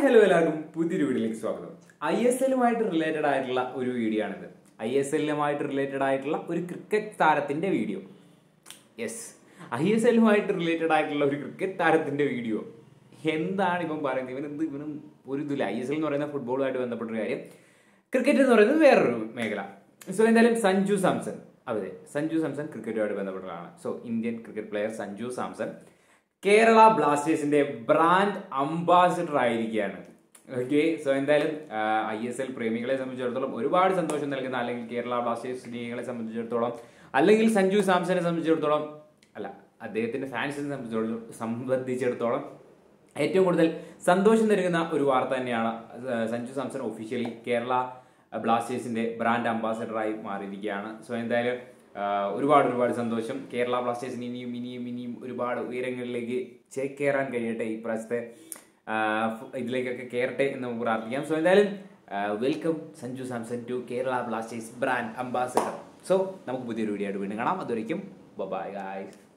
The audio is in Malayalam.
ഹലോ എല്ലാവർക്കും പുതിയൊരു വീഡിയോയിലേക്ക് സ്വാഗതം ഐ എസ് എല്ലുമായിട്ട് റിലേറ്റഡ് ആയിട്ടുള്ള ഒരു വീഡിയോ ആണിത് ഐ എസ് എല്ലുമായിട്ട് റിലേറ്റഡ് ആയിട്ടുള്ള ഒരു ക്രിക്കറ്റ് താരത്തിന്റെ വീഡിയോ യെസ് ഐ എസ് എല്ലുമായിട്ട് റിലേറ്റഡ് ആയിട്ടുള്ള ഒരു ക്രിക്കറ്റ് താരത്തിന്റെ വീഡിയോ എന്താണ് ഇവൻ പറയുന്നത് ഇവൻ എന്ത് ഇവനും ഒരു ഇതില്ല ഐ എസ് എൽ എന്ന് പറയുന്ന ഫുട്ബോളുമായിട്ട് ബന്ധപ്പെട്ട ഒരു കാര്യം ക്രിക്കറ്റ് എന്ന് പറയുന്നത് വേറൊരു മേഖല സോ എന്തായാലും സഞ്ജു സാംസൺ അതെ സഞ്ജു സാംസൺ ക്രിക്കറ്റുമായിട്ട് ബന്ധപ്പെട്ടതാണ് so Indian cricket player Sanju Samson Kerala ബ്ലാസ്റ്റേഴ്സിന്റെ ബ്രാൻഡ് അംബാസിഡർ ആയിരിക്കുകയാണ് ഓക്കെ സോ എന്തായാലും ഐ എസ് എൽ പ്രേമികളെ സംബന്ധിച്ചിടത്തോളം ഒരുപാട് സന്തോഷം നൽകുന്ന അല്ലെങ്കിൽ കേരള ബ്ലാസ്റ്റേഴ്സ് സ്നേഹികളെ സംബന്ധിച്ചിടത്തോളം അല്ലെങ്കിൽ സഞ്ജു സാംസനെ സംബന്ധിച്ചിടത്തോളം അല്ല അദ്ദേഹത്തിന്റെ ഫാൻസിനെ സംബന്ധിച്ചിടത്തോളം സംബന്ധിച്ചിടത്തോളം ഏറ്റവും കൂടുതൽ സന്തോഷം നൽകുന്ന ഒരു വാർത്ത തന്നെയാണ് ഏഹ് സഞ്ജു സാംസൺ ഒഫീഷ്യലി കേരള ബ്ലാസ്റ്റേഴ്സിന്റെ ബ്രാൻഡ് അംബാസഡറായി മാറിയിരിക്കുകയാണ് സോ എന്തായാലും ആഹ് ഒരുപാട് ഒരുപാട് സന്തോഷം കേരള ബ്ലാസ്റ്റേഴ്സിന് ഇനിയും ഇനിയും ഇനിയും ഒരുപാട് ഉയരങ്ങളിലേക്ക് ചേക്കേറാൻ കഴിയട്ടെ ഈ പ്രാവശ്യത്തെ ആഹ് ഫു- ഇതിലേക്കൊക്കെ കയറട്ടെ എന്ന് നമുക്ക് പ്രാർത്ഥിക്കാം സോ എന്തായാലും welcome Sanju Samson to Kerala Blasters brand ambassador so നമുക്ക് പുതിയൊരു വീഡിയോ ആയിട്ട് വീണ്ടും കാണാം അതുവരയ്ക്കും ബൈ ഗായ്സ്